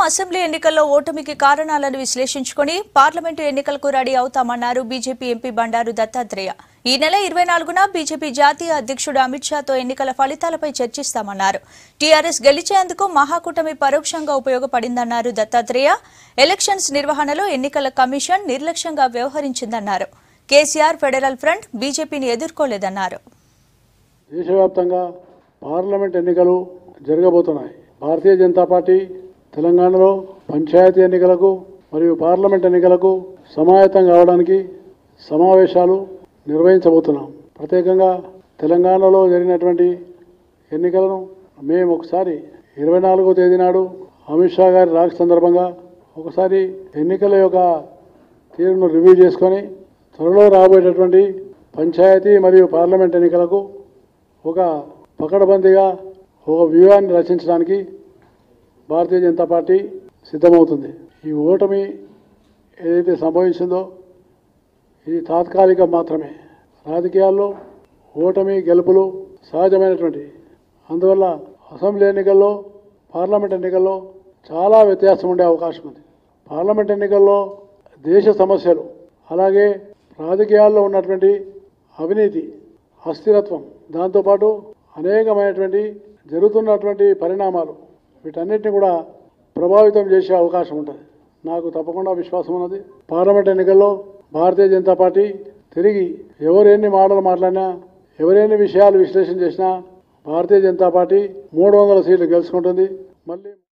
assembly ఎన్నికల్లో ఓటమికి కారణాలను విశ్లేషించుకుని పార్లమెంటు ఎన్నికలకు రెడీ అవుతామన్నారు బీజేపీ ఎంపీ బండారు దత్తాత్రేయ ఈ నెల ఇరవై నాలుగున బీజేపీ జాతీయ అధ్యక్షుడు అమిత్ షాతో ఎన్నికల ఫలితాలపై చర్చిస్తామన్నారు టీఆర్ఎస్ గెలిచేందుకు మహాకూటమి పరోక్షంగా ఉపయోగపడిందన్నారు దత్తాత్రేయ ఎలక్షన్స్ నిర్వహణలో ఎన్నికల కమిషన్ నిర్లక్ష్యంగా వ్యవహరించిందన్నారు కేసీఆర్ ఫెడరల్ ఫ్రంట్ బీజేపీని ఎదుర్కోలేదన్నారు దేశవ్యాప్తంగా పార్లమెంట్ ఎన్నికలు జరగబోతున్నాయి భారతీయ జనతా పార్టీ తెలంగాణలో పంచాయతీ ఎన్నికలకు మరియు పార్లమెంట్ ఎన్నికలకు సమాయత్తం కావడానికి సమావేశాలు నిర్వహించబోతున్నాం ప్రత్యేకంగా తెలంగాణలో జరిగినటువంటి ఎన్నికలను మేము ఒకసారి ఇరవై నాలుగో తేదీ నాడు అమిత్ షా గారి రాక సందర్భంగా ఒకసారి ఎన్నికల యొక్క తీరును రివ్యూ చేసుకొని త్వరలో రాబోయేటటువంటి పంచాయతీ మరియు పార్లమెంట్ ఎన్నికలకు ఒక పకడ్బందీగా ఒక వ్యూహాన్ని రచించడానికి భారతీయ జనతా పార్టీ సిద్ధమవుతుంది ఈ ఓటమి ఏదైతే సంభవించిందో ఇది తాత్కాలికం మాత్రమే రాజకీయాల్లో ఓటమి గెలుపులు సహజమైనటువంటి అందువల్ల అసెంబ్లీ ఎన్నికల్లో పార్లమెంట్ ఎన్నికల్లో చాలా వ్యత్యాసం ఉండే అవకాశం ఉంది పార్లమెంట్ ఎన్నికల్లో దేశ సమస్యలు అలాగే రాజకీయాల్లో ఉన్నటువంటి అవినీతి అస్థిరత్వం దాంతోపాటు అనేకమైనటువంటి జరుగుతున్నటువంటి పరిణామాలు వీటన్నిటిని కూడా ప్రభావితం చేసే అవకాశం ఉంటుంది నాకు తప్పకుండా విశ్వాసం ఉన్నది పార్లమెంట్ ఎన్నికల్లో భారతీయ జనతా పార్టీ తిరిగి ఎవరెన్ని మాటలు మాట్లాడినా ఎవరెన్ని విషయాలు విశ్లేషణ చేసినా భారతీయ జనతా పార్టీ మూడు వందల సీట్లు గెలుచుకుంటుంది మళ్ళీ